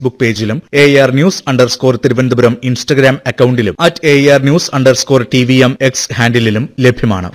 Facebook പേജിലും A R news underscore Thiruvananthapuram Instagram അക്കൌണ്ടിലും at A R news underscore T V M X ഹാൻഡിലും ലഭ്യമാണ്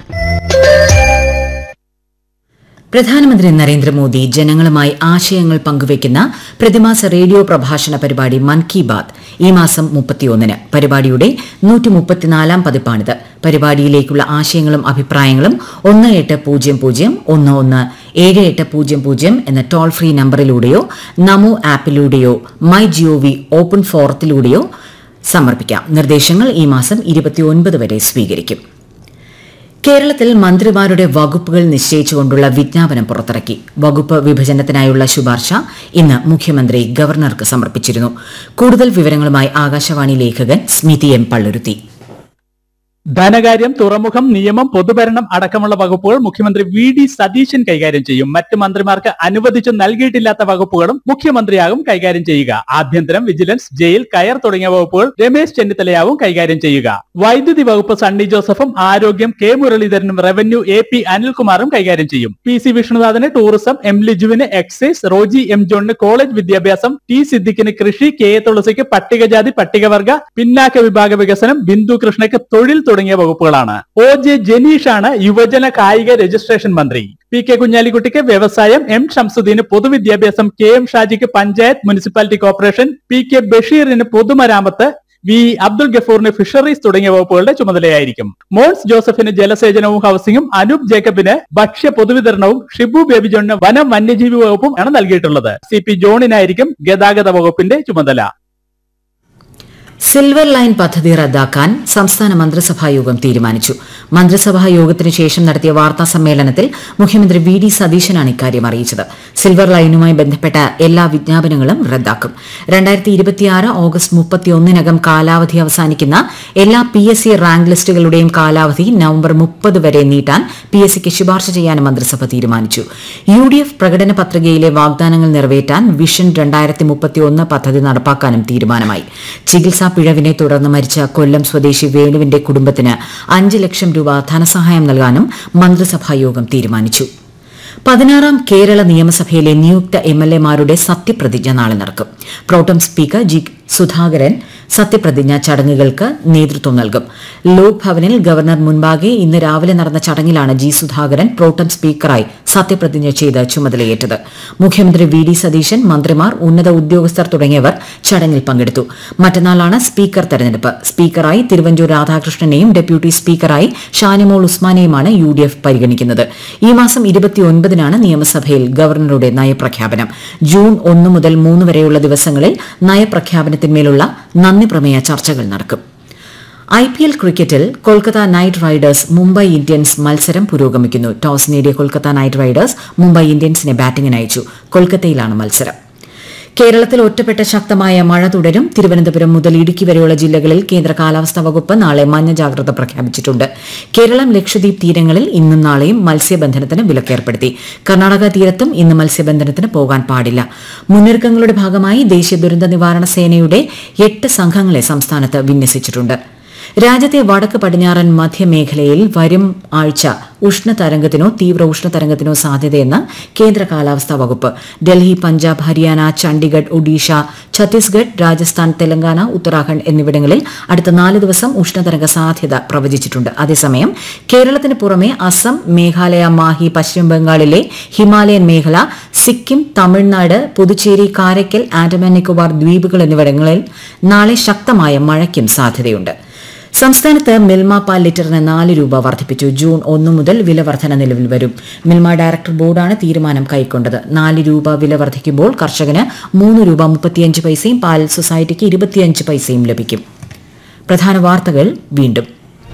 പ്രധാനമന്ത്രി നരേന്ദ്രമോദി ജനങ്ങളുമായി ആശയങ്ങൾ പങ്കുവയ്ക്കുന്ന പ്രതിമാസ റേഡിയോ പ്രഭാഷണ പരിപാടി മൻ കി ബാത് ഈ മാസം മുപ്പത്തിയൊന്നിന് പരിപാടിയുടെ നൂറ്റിമുപ്പത്തിനാലാം പതിപ്പാണിത് പരിപാടിയിലേക്കുള്ള ആശയങ്ങളും അഭിപ്രായങ്ങളും ഒന്ന് എട്ട് പൂജ്യം പൂജ്യം ഒന്ന് ഒന്ന് ഏഴ് എട്ട് പൂജ്യം പൂജ്യം എന്ന ടോൾ ഫ്രീ നമ്പറിലൂടെയോ നമോ ആപ്പിലൂടെയോ മൈ ജിഒവി ഓപ്പൺ ഫോറത്തിലൂടെയോ സമർപ്പിക്കാം നിർദ്ദേശങ്ങൾ ഈ മാസം ഇരുപത്തിയൊൻപത് വരെ സ്വീകരിക്കും കേരളത്തിൽ മന്ത്രിമാരുടെ വകുപ്പുകൾ നിശ്ചയിച്ചുകൊണ്ടുള്ള വിജ്ഞാപനം പുറത്തിറക്കി വകുപ്പ് വിഭജനത്തിനായുള്ള ശുപാർശ ഇന്ന് മുഖ്യമന്ത്രി ഗവർണർക്ക് സമർപ്പിച്ചിരുന്നു കൂടുതൽ വിവരങ്ങളുമായി ആകാശവാണി ലേഖകൻ സ്മിതി എം പള്ളുരുത്തി ധനകാര്യം തുറമുഖം നിയമം പൊതുഭരണം അടക്കമുള്ള വകുപ്പുകൾ മുഖ്യമന്ത്രി വി ഡി സതീശൻ കൈകാര്യം ചെയ്യും മറ്റ് മന്ത്രിമാർക്ക് അനുവദിച്ചു നൽകിയിട്ടില്ലാത്ത വകുപ്പുകളും മുഖ്യമന്ത്രിയാകും കൈകാര്യം ചെയ്യുക ആഭ്യന്തരം വിജിലൻസ് ജയിൽ കയർ തുടങ്ങിയ വകുപ്പുകൾ രമേശ് ചെന്നിത്തലയാവും കൈകാര്യം ചെയ്യുക വൈദ്യുതി വകുപ്പ് സണ്ണി ജോസഫും ആരോഗ്യം കെ മുരളീധരനും റവന്യൂ എ പി അനിൽകുമാറും കൈകാര്യം ചെയ്യും പി സി വിഷ്ണുനാഥന് ടൂറിസം എം ലിജുവിന് എക്സൈസ് റോജി എം ജോണിന് കോളേജ് വിദ്യാഭ്യാസം ടി സിദ്ദിഖിന് കൃഷി കെ എ തുളസിക്ക് പട്ടികജാതി പട്ടികവർഗ പിന്നാക്ക വിഭാഗ വികസനം ബിന്ദു കൃഷ്ണയ്ക്ക് തൊഴിൽ തുടങ്ങിയ വകുപ്പുകളാണ് ഒ ജെ ജനീഷാണ് യുവജന കായിക രജിസ്ട്രേഷൻ മന്ത്രി പി കെ കുഞ്ഞാലിക്കുട്ടിക്ക് വ്യവസായം എം ഷംസുദ്ദീന് പൊതുവിദ്യാഭ്യാസം കെ എം ഷാജിക്ക് panchayat municipality corporation P K ബഷീറിന് പൊതുമരാമത്ത് വി അബ്ദുൾ ഗഫൂറിന് ഫിഷറീസ് തുടങ്ങിയ വകുപ്പുകളുടെ ചുമതലയായിരിക്കും മോൻസ് ജോസഫിന് ജലസേചനവും ഹൌസിംഗും അനൂപ് ജേക്കബിന് ഭക്ഷ്യ പൊതുവിതരണവും ഷിബു ബേബി ജോണിന് വനം വന്യജീവി വകുപ്പും ആണ് നൽകിയിട്ടുള്ളത് സി പി ജോണിനായിരിക്കും ഗതാഗത വകുപ്പിന്റെ ചുമതല സിൽവർ ലൈൻ പദ്ധതി റദ്ദാക്കാൻ സംസ്ഥാന മന്ത്രിസഭാ യോഗം തീരുമാനിച്ചു മന്ത്രിസഭാ യോഗത്തിന് ശേഷം നടത്തിയ വാർത്താ സമ്മേളനത്തിൽ മുഖ്യമന്ത്രി വി ഡി സതീശനാണ് ഇക്കാര്യം അറിയിച്ചത് സിൽവർ ലൈനുമായി ബന്ധപ്പെട്ട എല്ലാ വിജ്ഞാപനങ്ങളും റദ്ദാക്കും രണ്ടായിരത്തി ഇരുപത്തിയാറ് ഓഗസ്റ്റ് മുപ്പത്തിയൊന്നിനകം കാലാവധി അവസാനിക്കുന്ന എല്ലാ പി എസ് സി റാങ്ക് ലിസ്റ്റുകളുടെയും കാലാവധി നവംബർ മുപ്പത് വരെ നീട്ടാൻ പി എസ് സിക്ക് ശുപാർശ ചെയ്യാൻ മന്ത്രിസഭ തീരുമാനിച്ചു യു ഡി എഫ് പ്രകടന പത്രികയിലെ വാഗ്ദാനങ്ങൾ നിറവേറ്റാൻ വിഷൻ രണ്ടായിരത്തി മുപ്പത്തിയൊന്ന് പദ്ധതി നടപ്പാക്കാനും തീരുമാനമായി ചികിത്സാ പിഴവിനെ തുടർന്ന് മരിച്ച കൊല്ലം സ്വദേശി വേണുവിന്റെ കുടുംബത്തിന് അഞ്ച് ലക്ഷം രൂപ ധനസഹായം നൽകാനും മന്ത്രിസഭാ യോഗം തീരുമാനിച്ചു പതിനാറാം കേരള നിയമസഭയിലെ നിയുക്ത എം എൽ എമാരുടെ സത്യപ്രതിജ്ഞ നാളെ നടക്കും പ്രോട്ടം സ്പീക്കർ ജി സുധാകരൻ സത്യപ്രതിജ്ഞ ചടങ്ങുകൾക്ക് നേതൃത്വം നൽകും ലോക് ഭവനിൽ ഗവർണർ മുൻപാകെ ഇന്ന് രാവിലെ നടന്ന ചടങ്ങിലാണ് ജി സുധാകരൻ പ്രോട്ടം സ്പീക്കറായി സത്യപ്രതിജ്ഞ ചെയ്ത് ചുമതലയേറ്റത് മുഖ്യമന്ത്രി വി ഡി സതീശൻ മന്ത്രിമാർ ഉന്നത ഉദ്യോഗസ്ഥർ തുടങ്ങിയവർ ചടങ്ങിൽ പങ്കെടുത്തു മറ്റന്നാളാണ് സ്പീക്കർ തെരഞ്ഞെടുപ്പ് സ്പീക്കറായി തിരുവഞ്ചൂർ രാധാകൃഷ്ണനെയും ഡെപ്യൂട്ടി സ്പീക്കറായി ഷാനിമോൾ ഉസ്മാനെയുമാണ് യു ഡി എഫ് പരിഗണിക്കുന്നത് ഈ മാസം ഇരുപത്തിയൊൻപതിനാണ് നിയമസഭയിൽ ഗവർണറുടെ നയപ്രഖ്യാപനം ജൂൺ ഒന്ന് മുതൽ മൂന്ന് വരെയുള്ള ദിവസങ്ങളിൽ നയപ്രഖ്യാപനത്തിന്മേലുള്ള നന്ദി പ്രമേയ ചർച്ചകൾ നടക്കും ഐ പി എൽ ക്രിക്കറ്റിൽ Kolkata knight riders Mumbai Indians മത്സരം പുരോഗമിക്കുന്നു ടോസ് നേടിയ കൊൽക്കത്ത നൈറ്റ് റൈഡേഴ്സ് മുംബൈ ഇന്ത്യൻസിനെ ബാറ്റിംഗിന് അയച്ചു കൊൽക്കത്തയിലാണ് മത്സരം കേരളത്തിൽ ഒറ്റപ്പെട്ട ശക്തമായ മഴ തുടരും തിരുവനന്തപുരം മുതൽ ഇടുക്കി വരെയുള്ള ജില്ലകളിൽ കേന്ദ്ര കാലാവസ്ഥാ വകുപ്പ് നാളെ മഞ്ഞ ജാഗ്രത പ്രഖ്യാപിച്ചിട്ടുണ്ട് കേരളം ലക്ഷദ്വീപ് തീരങ്ങളിൽ ഇന്നും നാളെയും മത്സ്യബന്ധനത്തിന് വിലക്കേർപ്പെടുത്തി കർണാടക തീരത്തും ഇന്ന് മത്സ്യബന്ധനത്തിന് പോകാൻ പാടില്ല മുന്നൊരുക്കങ്ങളുടെ ഭാഗമായി ദേശീയ ദുരന്ത നിവാരണ സേനയുടെ എട്ട് സംഘങ്ങളെ സംസ്ഥാനത്ത് വിന്യസിച്ചിട്ടുണ്ട് രാജ്യത്തെ വടക്ക് പടിഞ്ഞാറൻ മധ്യമേഖലയിൽ വരും ആഴ്ച ഉഷ്ണതരംഗത്തിനോ തീവ്ര ഉഷ്ണതരംഗത്തിനോ സാധ്യതയെന്ന് കേന്ദ്ര കാലാവസ്ഥാ വകുപ്പ് ഡൽഹി പഞ്ചാബ് ഹരിയാന ചണ്ഡിഗഡ് ഒഡീഷ ഛത്തീസ്ഗഡ് രാജസ്ഥാൻ തെലങ്കാന ഉത്തരാഖണ്ഡ് എന്നിവിടങ്ങളിൽ അടുത്ത നാല് ദിവസം ഉഷ്ണതരംഗ സാധ്യത പ്രവചിച്ചിട്ടുണ്ട് അതേസമയം കേരളത്തിന് പുറമെ അസം മേഘാലയ മാഹി പശ്ചിമ ബംഗാളിലെ ഹിമാലയൻ മേഖല സിക്കിം തമിഴ്നാട് പുതുച്ചേരി കാരയ്ക്കൽ ആൻഡമാൻ നിക്കോബാർ ദ്വീപുകൾ എന്നിവിടങ്ങളിൽ നാളെ ശക്തമായ മഴയ്ക്കും സാധ്യതയുണ്ട് സംസ്ഥാനത്ത് മിൽമ പാൽ ലിറ്ററിന് നാല് രൂപ വർദ്ധിപ്പിച്ചു ജൂൺ ഒന്ന് മുതൽ വില വർധന നിലവിൽ വരും മിൽമ ഡയറക്ടർ ബോർഡാണ് തീരുമാനം കൈക്കൊണ്ടത് നാല് രൂപ വില വർദ്ധിക്കുമ്പോൾ കർഷകന് മൂന്ന് രൂപ മുപ്പത്തിയഞ്ച് പൈസയും പാൽ സൊസൈറ്റിക്ക് ഇരുപത്തിയഞ്ച് പൈസയും ലഭിക്കും പ്രധാന വാർത്തകൾ വീണ്ടും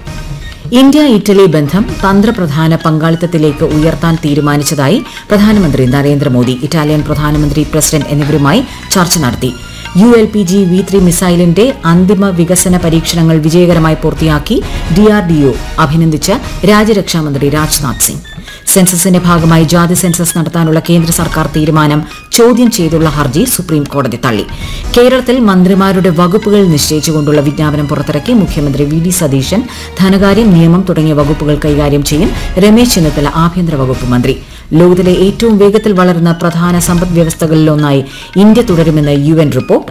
ഇന്ത്യ ഇറ്റലി ബന്ധം തന്ത്രപ്രധാന പങ്കാളിത്തത്തിലേക്ക് ഉയർത്താൻ തീരുമാനിച്ചതായി പ്രധാനമന്ത്രി നരേന്ദ്രമോദി ഇറ്റാലിയൻ പ്രധാനമന്ത്രി പ്രസിഡന്റ് എന്നിവരുമായി ചർച്ച നടത്തി U L P G V three മിസൈലിന്റെ അന്തിമ വികസന പരീക്ഷണങ്ങൾ വിജയകരമായി പൂർത്തിയാക്കി ഡിആർഡിഒ അഭിനന്ദിച്ച് രാജ്യരക്ഷാമന്ത്രി രാജ്നാഥ് സിംഗ് സെൻസസിന്റെ ഭാഗമായി ജാതി സെൻസസ് നടത്താനുള്ള കേന്ദ്ര സർക്കാർ തീരുമാനം ചോദ്യം ചെയ്തുള്ള ഹർജി സുപ്രീം കോടതി തള്ളി കേരളത്തിൽ മന്ത്രിമാരുടെ വകുപ്പുകൾ നിശ്ചയിച്ചുകൊണ്ടുള്ള വിജ്ഞാപനം പുറത്തിറക്കി മുഖ്യമന്ത്രി വി ഡി സതീശൻ ധനകാര്യം നിയമം തുടങ്ങിയ വകുപ്പുകൾ കൈകാര്യം ചെയ്യും രമേശ് ചെന്നിത്തല ആഭ്യന്തര വകുപ്പ് മന്ത്രി ലോകത്തിലെ ഏറ്റവും വേഗത്തിൽ വളരുന്ന പ്രധാന സമ്പദ് വ്യവസ്ഥകളിലൊന്നായി ഇന്ത്യ തുടരുമെന്ന് യു എൻ റിപ്പോർട്ട്